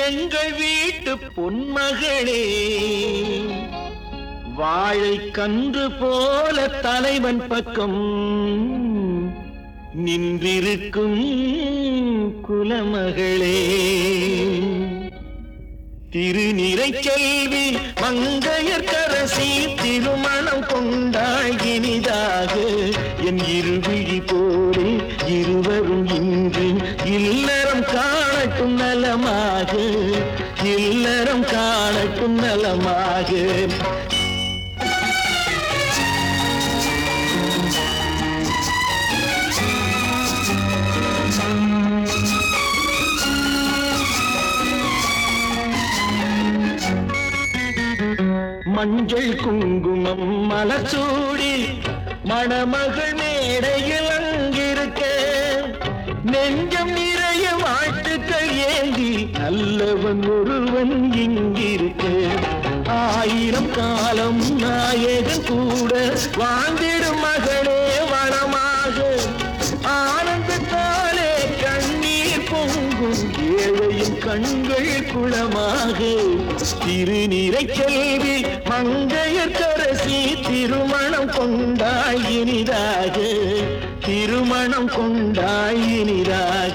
எங்கள் வீட்டு பொன்மகளே வாழை கன்று போல தலைவன் பக்கம் நின்றிருக்கும் குலமகளே திருநிறை செல்வி மங்கையர்கரசி திருமணம் கொண்டாய் இனிதாக என் இருவிழி போரே இருவரும் இன்று இல்லறம் காணட்டும் நலமாக இல்லறம் காணட்டும் நலமாக மஞ்சள் குங்குமம் மலச்சூடி மணமகள் மேடையில் அங்கிருக்க நெஞ்சம் நிறைய வாழ்த்துக்கள் ஏந்தி நல்லவன் ஒருவன் இங்கிருக்க ஆயிரம் காலம் நாயகன் கூட வாழ்ந்திடும் மகளே வளமாக ஆனந்தத்தாலே கண்ணீர் பொங்கும் ஏழையின் கண்கள் குளமாக திருநிறை செல்வி மங்கையர் கரசி திருமணம் கொண்டாய் இனிதாக திருமணம் கொண்டாய் இனிதாக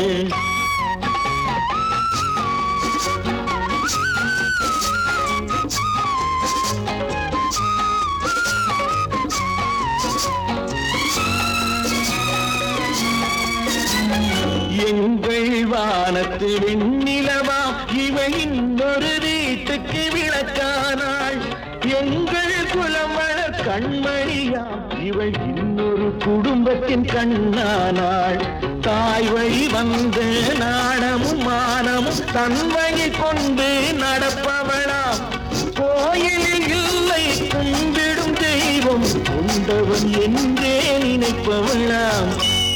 எங்கள் வானத்து வெண்ணிலவா இவள் இன்னொரு வீட்டுக்கு விளக்கானாள் எங்கள் குலமழ கண்மணியாம் இவள் இன்னொரு குடும்பத்தின் கண்ணானாள் தாய் வழி வந்த நாணமும் மானமும் தன் வழி கொண்டு நடப்பவளாம் கோயிலில் இல்லை கும்பிடும் தெய்வம் கொண்டவன் என்றே நினைப்பவளாம்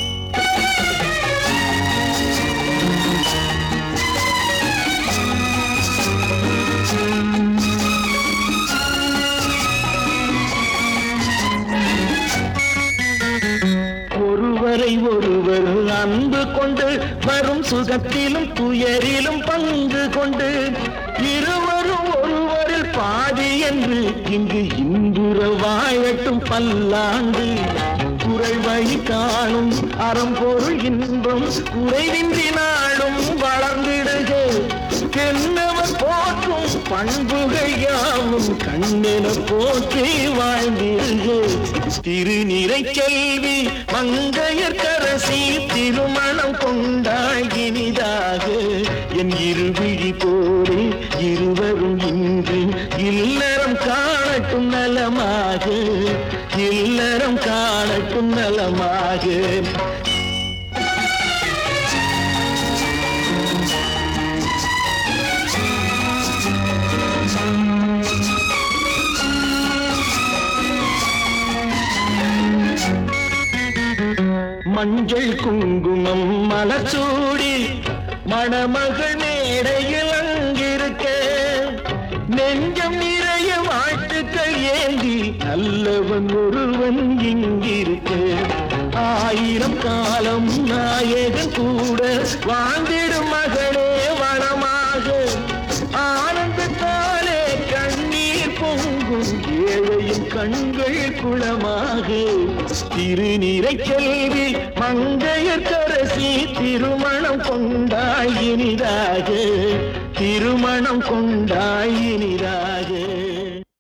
ஒருவரை ஒருவர் அன்பு கொண்டு வரும் சுகத்திலும் துயரிலும் பங்கு கொண்டு இருவரும் ஒருவரில் பாதி என்று இங்கு இன்புற வாழட்டும் பல்லாண்டு குறை வழி காணும் அறம்பொருள் இன்பம் குறைவின்றி நாளும் வளர்ந்திடுக என்னவர் போற்றும் பண்புகள் யாவும் கண்ணென போற்றி வாழ்ந்திருக திருநிறை செல்வி மங்கையர் கரசி திருமணம் கொண்டாய் இனிதாக என் இருவிழி போரே இருவரும் இன்று இல்லறம் காணட்டும் நலமாக இல்லறம் காணட்டும் நலமாக மஞ்சள் குங்குமம் மலச்சூடி மணமகள் மேடையில் அங்கிருக்க நெஞ்சம் நிறைய வாழ்த்துக்கள் ஏந்தி நல்லவன் ஒருவன் இங்கிருக்க ஆயிரம் காலம் நாயகன் கூட வாழ்ந்திடும் மகளே வளமாக ஆனந்தத்தாலே கண்ணீர் பொங்கும் ஏழையின் கண்கள் குளமாக திருநிறை செல்வி மங்கையர் கரசி திருமணம் கொண்டாய் இனிதாக திருமணம் கொண்டாய் இனிதாக